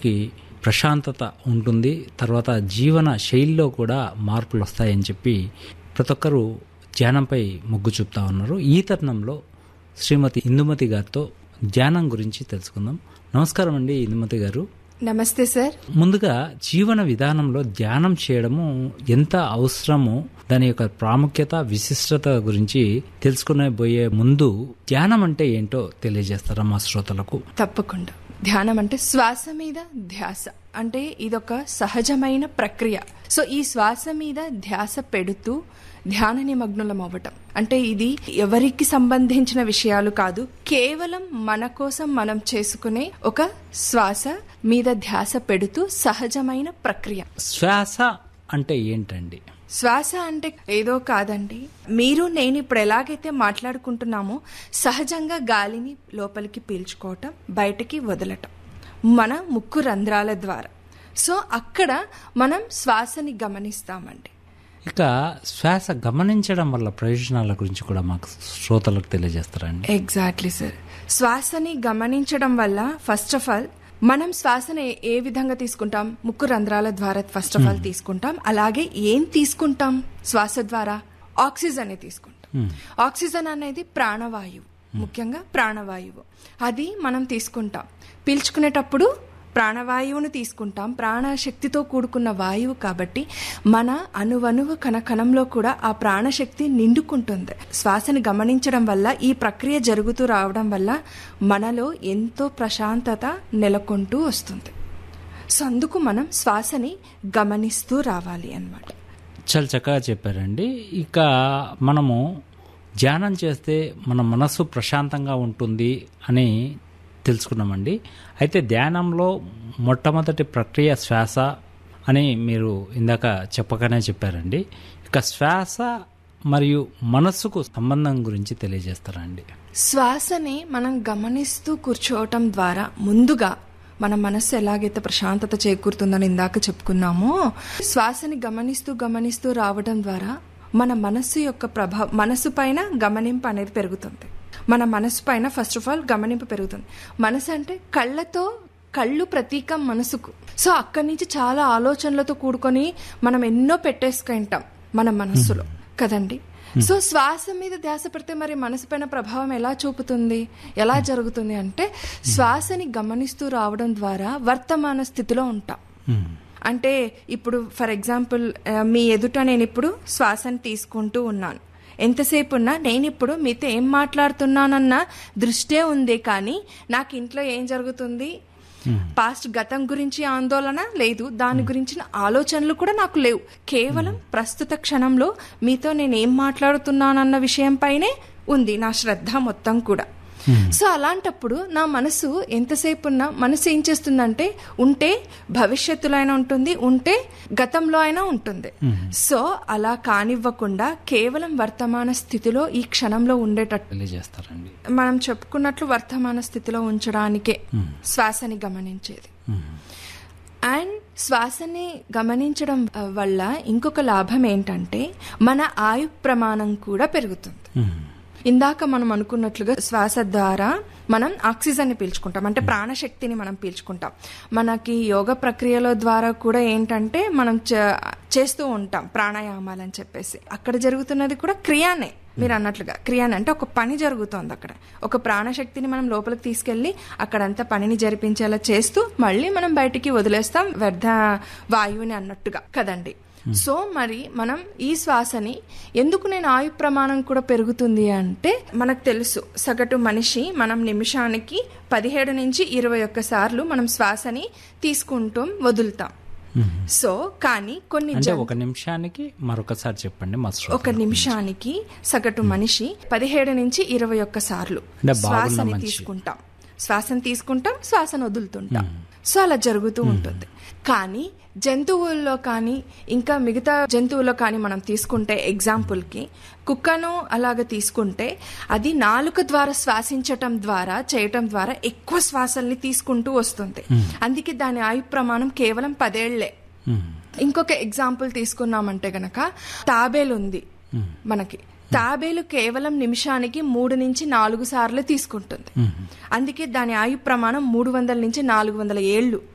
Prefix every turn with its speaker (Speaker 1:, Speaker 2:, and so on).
Speaker 1: మనసుకి ప్రశాంతత ఉంటుంది తర్వాత జీవన శైలిలో కూడా మార్పులు వస్తాయని చెప్పి ప్రతి ఒక్కరూ ధ్యానంపై మొగ్గు చూపుతా ఉన్నారు ఈ తరుణంలో శ్రీమతి ఇందుమతి గారితో ధ్యానం గురించి తెలుసుకుందాం నమస్కారం అండి ఇందుమతి గారు
Speaker 2: నమస్తే సార్
Speaker 1: ముందుగా జీవన విధానంలో ధ్యానం చేయడము ఎంత అవసరమో దాని యొక్క ప్రాముఖ్యత విశిష్టత గురించి తెలుసుకునే పోయే ముందు ధ్యానం అంటే ఏంటో తెలియజేస్తారా మా శ్రోతలకు
Speaker 2: తప్పకుండా ధ్యానం అంటే శ్వాస మీద ధ్యాస అంటే ఇదొక సహజమైన ప్రక్రియ సో ఈ శ్వాస మీద ధ్యాస పెడుతూ ధ్యాన నిమగ్నులం అవ్వటం అంటే ఇది ఎవరికి సంబంధించిన విషయాలు కాదు కేవలం మన కోసం మనం చేసుకునే ఒక శ్వాస మీద ధ్యాస పెడుతూ సహజమైన ప్రక్రియ
Speaker 1: శ్వాస అంటే ఏంటండి
Speaker 2: శ్వాస అంటే ఏదో కాదండి మీరు నేను ఇప్పుడు ఎలాగైతే మాట్లాడుకుంటున్నామో సహజంగా గాలిని లోపలికి పీల్చుకోవటం బయటకి వదలటం మన ముక్కు రంధ్రాల ద్వారా సో అక్కడ మనం శ్వాసని గమనిస్తామండి
Speaker 1: ఇక శ్వాస గమనించడం వల్ల ప్రయోజనాల గురించి కూడా మాకు శ్రోతలకు తెలియజేస్తారా అండి
Speaker 2: ఎగ్జాక్ట్లీ సార్ శ్వాసని గమనించడం వల్ల ఫస్ట్ ఆఫ్ ఆల్ మనం శ్వాసను ఏ- ఏ విధంగా తీసుకుంటాం ముక్కు రంధ్రాల ద్వారా ఫస్ట్ ఆఫ్ ఆల్ తీసుకుంటాం అలాగే ఏం తీసుకుంటాం శ్వాస ద్వారా ఆక్సిజన్ తీసుకుంటాం ఆక్సిజన్ అనేది ప్రాణవాయువు ముఖ్యంగా ప్రాణవాయువు అది మనం తీసుకుంటాం పీల్చుకునేటప్పుడు ప్రాణవాయువును తీసుకుంటాం ప్రాణశక్తితో కూడుకున్న వాయువు కాబట్టి మన అణువణువు కణ కణంలో కూడా ఆ ప్రాణశక్తి నిండుకుంటుంది శ్వాసని గమనించడం వల్ల ఈ ప్రక్రియ జరుగుతూ రావడం వల్ల మనలో ఎంతో ప్రశాంతత నెలకొంటూ వస్తుంది సో అందుకు మనం శ్వాసని గమనిస్తూ రావాలి అన్నమాట
Speaker 1: చాలా చక్కగా చెప్పారండి ఇక మనము ధ్యానం చేస్తే మన మనసు ప్రశాంతంగా ఉంటుంది అని తెలుసుకున్నామండి అయితే ధ్యానంలో మొట్టమొదటి ప్రక్రియ శ్వాస అని మీరు ఇందాక చెప్పగానే చెప్పారండి ఇక శ్వాస మరియు మనస్సుకు సంబంధం గురించి తెలియజేస్తారా అండి
Speaker 2: శ్వాసని మనం గమనిస్తూ కూర్చోవటం ద్వారా ముందుగా మన మనస్సు ఎలాగైతే ప్రశాంతత చేకూరుతుందని ఇందాక చెప్పుకున్నామో శ్వాసని గమనిస్తూ గమనిస్తూ రావడం ద్వారా మన మనస్సు యొక్క ప్రభావం మనసు పైన గమనింపు అనేది పెరుగుతుంది మన మనసు పైన ఫస్ట్ ఆఫ్ ఆల్ గమనింపు పెరుగుతుంది మనసు అంటే కళ్ళతో కళ్ళు ప్రతీకం మనసుకు సో అక్కడి నుంచి చాలా ఆలోచనలతో కూడుకొని మనం ఎన్నో పెట్టేసుకుంటాం మన మనస్సులో కదండి సో శ్వాస మీద ధ్యాస పెడితే మరి మనసు పైన ప్రభావం ఎలా చూపుతుంది ఎలా జరుగుతుంది అంటే శ్వాసని గమనిస్తూ రావడం ద్వారా వర్తమాన స్థితిలో ఉంటాం అంటే ఇప్పుడు ఫర్ ఎగ్జాంపుల్ ఆ, మీ ఎదుట నేను ఇప్పుడు శ్వాసని తీసుకుంటూ ఉన్నాను ఎంతసేపు ఉన్నా నేను ఇప్పుడు మీతో ఏం మాట్లాడుతున్నానన్న దృష్టే ఉంది కానీ నాకు ఇంట్లో ఏం జరుగుతుంది పాస్ట్ గతం గురించి ఆందోళన లేదు దాని గురించిన ఆలోచనలు కూడా నాకు లేవు కేవలం ప్రస్తుత క్షణంలో మీతో నేను ఏం మాట్లాడుతున్నానన్న విషయం పైనే ఉంది నా శ్రద్ధ మొత్తం కూడా సో అలాంటప్పుడు నా మనసు ఎంతసేపు ఉన్నా మనసు ఏం చేస్తుందంటే ఉంటే భవిష్యత్తులో అయినా ఉంటుంది ఉంటే గతంలో అయినా ఉంటుంది సో అలా కానివ్వకుండా కేవలం వర్తమాన స్థితిలో ఈ క్షణంలో ఉండేటట్టు
Speaker 1: తెలియజేస్తారండి
Speaker 2: మనం చెప్పుకున్నట్లు వర్తమాన స్థితిలో ఉంచడానికే శ్వాసని గమనించేది అండ్ శ్వాసని గమనించడం ఆ, వల్ల ఇంకొక లాభం ఏంటంటే మన ఆయు ప్రమాణం కూడా పెరుగుతుంది ఇందాక మనం అనుకున్నట్లుగా శ్వాస ద్వారా మనం ఆక్సిజన్ ని పీల్చుకుంటాం అంటే ప్రాణశక్తిని మనం పీల్చుకుంటాం మనకి యోగ ప్రక్రియల ద్వారా కూడా ఏంటంటే మనం చే- చేస్తూ ఉంటాం ప్రాణాయామాలు అని చెప్పేసి అక్కడ జరుగుతున్నది కూడా క్రియానే మీరు అన్నట్లుగా క్రియానే అంటే ఒక పని జరుగుతోంది అక్కడ ఒక ప్రాణశక్తిని మనం లోపలికి తీసుకెళ్లి అక్కడంతా పనిని జరిపించేలా చేస్తూ మళ్ళీ మనం బయటికి వదిలేస్తాం వ్యర్థ వాయువుని అన్నట్టుగా కదండి సో మరి మనం ఈ శ్వాసని ఎందుకు నేను ఆయు ప్రమాణం కూడా పెరుగుతుంది అంటే మనకు తెలుసు సగటు మనిషి మనం నిమిషానికి పదిహేడు నుంచి ఇరవై ఒక్క సార్లు మనం శ్వాసని తీసుకుంటాం వదులుతాం సో కానీ కొన్ని
Speaker 1: అంటే
Speaker 2: జన్-
Speaker 1: ఒక నిమిషానికి మరొకసారి చెప్పండి మా శ్రోతలకు.
Speaker 2: ఒక నిమిషానికి సగటు మనిషి పదిహేడు నుంచి ఇరవై ఒక్క సార్లు
Speaker 1: అంటే బాగున్న
Speaker 2: శ్వాసని
Speaker 1: మనిషి.
Speaker 2: తీసుకుంటాం శ్వాసను తీసుకుంటాం శ్వాసను వదులుతుంటాం సో అలా జరుగుతూ ఉంటుంది కానీ జంతువుల్లో కానీ ఇంకా మిగతా జంతువుల్లో కానీ మనం తీసుకుంటే ఎగ్జాంపుల్కి కుక్కను అలాగ తీసుకుంటే అది నాలుక ద్వారా శ్వాసించటం ద్వారా చేయటం ద్వారా ఎక్కువ శ్వాసల్ని తీసుకుంటూ వస్తుంది అందుకే దాని ఆయు ప్రమాణం కేవలం పదేళ్లే
Speaker 1: మ్మ్.
Speaker 2: ఇంకొక ఎగ్జాంపుల్ తీసుకున్నామంటే గనక తాబేలు ఉంది మనకి తాబేలు కేవలం నిమిషానికి మూడు నుంచి నాలుగు సార్లు తీసుకుంటుంది అందుకే దాని ఆయు ప్రమాణం మూడు వందల నుంచి నాలుగు వందల ఏళ్ళు